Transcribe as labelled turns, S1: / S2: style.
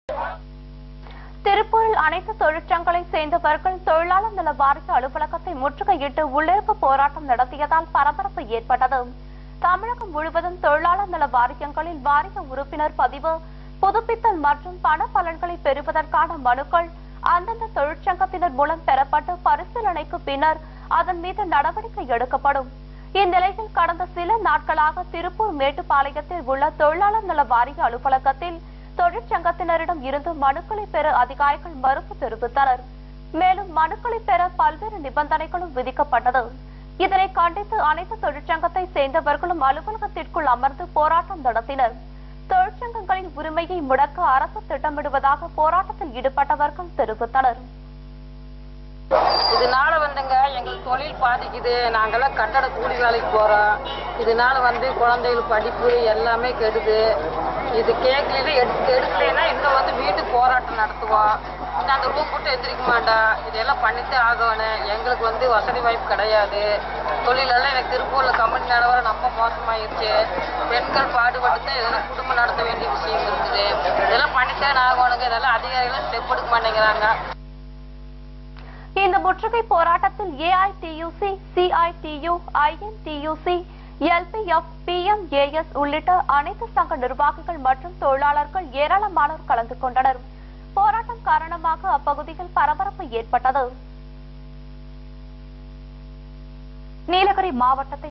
S1: திருப்பூரில் அனைத்து தொழிற்சங்கங்களை சேர்ந்தவர்கள் தொழிலாளர் நல வாரிய அலுவலகத்தை முற்றுகையிட்டு உள்ளிருப்பு போராட்டம் நடத்தியதால் பரபரப்பு ஏற்பட்டது தமிழகம் முழுவதும் தொழிலாளர் நல வாரியங்களில் வாரிய உறுப்பினர் பதிவு புதுப்பித்தல் மற்றும் பண பலன்களை பெறுவதற்கான மனுக்கள் அந்தந்த தொழிற்சங்கத்தினர் மூலம் பெறப்பட்டு பரிசீலனைக்கு பின்னர் அதன் மீது நடவடிக்கை எடுக்கப்படும் இந்நிலையில் கடந்த சில நாட்களாக திருப்பூர் மேட்டுப்பாளையத்தில் உள்ள தொழிலாளர் நல வாரிய அலுவலகத்தில் தொழிற்சங்கத்தினரிடம் இருந்து மனுக்களை பெற அதிகாரிகள் மறுப்பு தெரிவித்தனர் மேலும் மனுக்களை பெற பல்வேறு நிபந்தனைகளும் விதிக்கப்பட்டது இதனை கண்டித்து அனைத்து தொழிற்சங்கத்தை சேர்ந்தவர்களும் அலுவலகத்திற்குள் அமர்ந்து போராட்டம் நடத்தினர் தொழிற்சங்கங்களின் உரிமையை முடக்க அரசு திட்டமிடுவதாக போராட்டத்தில் ஈடுபட்டவர்கள் தெரிவித்தனர்
S2: இதனால வந்துங்க எங்களுக்கு தொழில் பாதிக்குது நாங்கெல்லாம் கட்டட கூலி வேலைக்கு போறோம் இதனால வந்து குழந்தைகள் படிப்பு எல்லாமே கெடுது இது கேட்கல எடுத்து எடுக்கலைன்னா இன்னும் வந்து வீட்டுக்கு போராட்டம் நடத்துவோம் இன்னும் அந்த ரூம் விட்டு எந்திரிக்க மாட்டோம் இதெல்லாம் பண்ணித்தே ஆகணும் எங்களுக்கு வந்து வசதி வாய்ப்பு கிடையாது தொழிலெல்லாம் எனக்கு திருப்பூர்ல கம்பெனி நிலவரம் ரொம்ப மோசமாயிருச்சு பெண்கள் பாடுபட்டு இதெல்லாம் குடும்பம் நடத்த வேண்டிய விஷயம் இருக்குது இதெல்லாம் பண்ணித்தான் ஆகணுங்க இதெல்லாம் அதிகாரிகள் ஸ்டெப் எடுக்க மாட்டேங்கிறாங்க
S1: இந்த முற்றுகை போராட்டத்தில் AITUC CITU INTUC LPF BMAS உள்ளிட்ட அனைத்து சங்க நிர்வாகிகள் மற்றும் தொழிலாளர்கள் ஏராளமானோர் கலந்து கொண்டனர் போராட்டம் காரணமாக அப்பகுதியில் பரபரப்பு ஏற்பட்டது நீலகிரி மாவட்டத்தை